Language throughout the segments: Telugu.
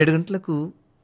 ఏడు గంటలకు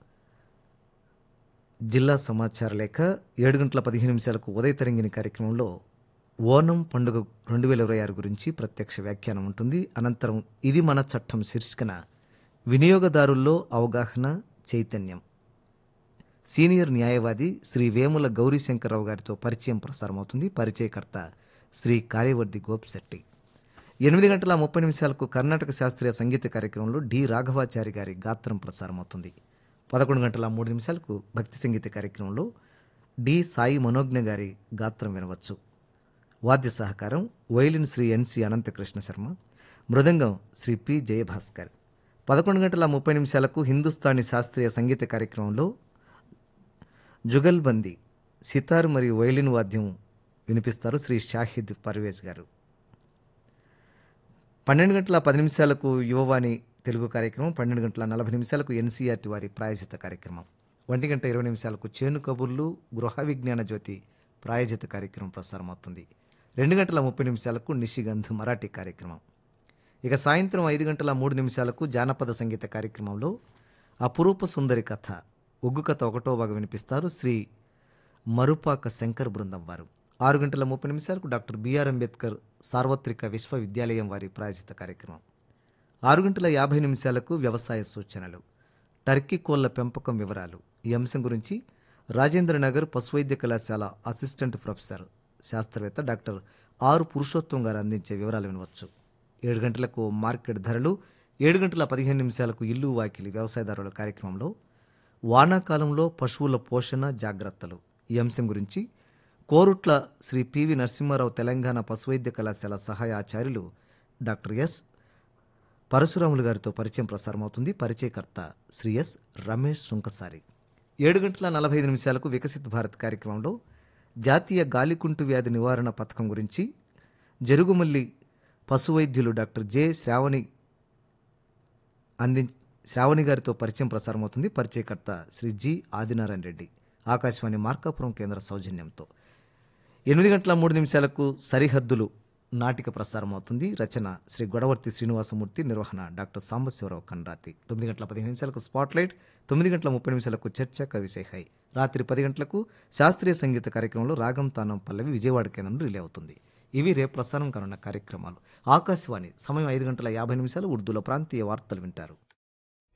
జిల్లా సమాచార లేఖ ఏడు గంటల పదిహేను నిమిషాలకు ఉదయ తరంగిణి కార్యక్రమంలో ఓనం పండుగ రెండు వేల ఇరవై ఆరు గురించి ప్రత్యక్ష వ్యాఖ్యానం ఉంటుంది అనంతరం ఇది మన చట్టం శీర్షికన వినియోగదారుల్లో అవగాహన చైతన్యం సీనియర్ న్యాయవాది శ్రీ వేముల గౌరీశంకర్రావు గారితో పరిచయం ప్రసారమవుతుంది పరిచయకర్త శ్రీ కార్యవర్ధి గోపిశెట్టి ఎనిమిది గంటల ముప్పై నిమిషాలకు కర్ణాటక శాస్త్రీయ సంగీత కార్యక్రమంలో డి రాఘవాచారి గారి గాత్రం ప్రసారమవుతుంది పదకొండు గంటల మూడు నిమిషాలకు భక్తి సంగీత కార్యక్రమంలో డి సాయి మనోజ్ఞ గారి గాత్రం వినవచ్చు వాద్య సహకారం వైలిన్ శ్రీ ఎన్సి అనంతకృష్ణ శర్మ మృదంగం శ్రీ పి జయభాస్కర్ పదకొండు గంటల ముప్పై నిమిషాలకు హిందుస్థానీ శాస్త్రీయ సంగీత కార్యక్రమంలో జుగల్బందీ సితార్ మరియు వైలిన్ వాద్యం వినిపిస్తారు శ్రీ షాహిద్ పర్వేజ్ గారు పన్నెండు గంటల పది నిమిషాలకు యువవాణి తెలుగు కార్యక్రమం పన్నెండు గంటల నలభై నిమిషాలకు ఎన్సీఆర్టీ వారి ప్రాయోజిత కార్యక్రమం ఒంటి గంట ఇరవై నిమిషాలకు చేను కబుర్లు గృహ విజ్ఞాన జ్యోతి ప్రాయోజిత కార్యక్రమం ప్రసారమవుతుంది రెండు గంటల ముప్పై నిమిషాలకు నిషిగంధ్ మరాఠీ కార్యక్రమం ఇక సాయంత్రం ఐదు గంటల మూడు నిమిషాలకు జానపద సంగీత కార్యక్రమంలో అపురూప సుందరి కథ ఒగ్గు కథ ఒకటో భాగం వినిపిస్తారు శ్రీ మరుపాక శంకర్ బృందం వారు ఆరు గంటల ముప్పై నిమిషాలకు డాక్టర్ బిఆర్ అంబేద్కర్ సార్వత్రిక విశ్వవిద్యాలయం వారి ప్రాయోజిత కార్యక్రమం ఆరు గంటల యాభై నిమిషాలకు వ్యవసాయ సూచనలు టర్కీ కోళ్ల పెంపకం వివరాలు ఈ అంశం గురించి రాజేంద్రనగర్ పశువైద్య కళాశాల అసిస్టెంట్ ప్రొఫెసర్ శాస్త్రవేత్త డాక్టర్ ఆరు పురుషోత్తం గారు అందించే వివరాలు వినవచ్చు ఏడు గంటలకు మార్కెట్ ధరలు ఏడు గంటల పదిహేను నిమిషాలకు ఇల్లు వాకిలి వ్యవసాయదారుల కార్యక్రమంలో వానాకాలంలో పశువుల పోషణ జాగ్రత్తలు ఈ అంశం గురించి కోరుట్ల శ్రీ పివి నరసింహారావు తెలంగాణ పశువైద్య కళాశాల సహాయ ఆచార్యులు డాక్టర్ ఎస్ పరశురాములు గారితో పరిచయం ప్రసారమవుతుంది పరిచయకర్త శ్రీ ఎస్ రమేష్ సుంకసారి ఏడు గంటల నలభై ఐదు నిమిషాలకు వికసిత్ భారత్ కార్యక్రమంలో జాతీయ గాలికుంటు వ్యాధి నివారణ పథకం గురించి జరుగుమల్లి పశు వైద్యులు డాక్టర్ జె శ్రావణి అంది శ్రావణి గారితో పరిచయం ప్రసారమవుతుంది పరిచయకర్త శ్రీ జి ఆదినారాయణ రెడ్డి ఆకాశవాణి మార్కాపురం కేంద్ర సౌజన్యంతో ఎనిమిది గంటల మూడు నిమిషాలకు సరిహద్దులు నాటిక ప్రసారం అవుతుంది రచన శ్రీ గొడవర్తి శ్రీనివాసమూర్తి నిర్వహణ డాక్టర్ సాంబశివరావు కండ్రాతి తొమ్మిది గంటల పదిహేను నిమిషాలకు స్పాట్లైట్ తొమ్మిది గంటల ముప్పై నిమిషాలకు చర్చ కవిసే హై రాత్రి పది గంటలకు శాస్త్రీయ సంగీత కార్యక్రమంలో రాగం తానం పల్లవి విజయవాడ కేంద్రం రిలే అవుతుంది ఇవి రేపు ప్రసారం కానున్న కార్యక్రమాలు ఆకాశవాణి సమయం ఐదు గంటల యాభై నిమిషాలు ఉర్దూలో ప్రాంతీయ వార్తలు వింటారు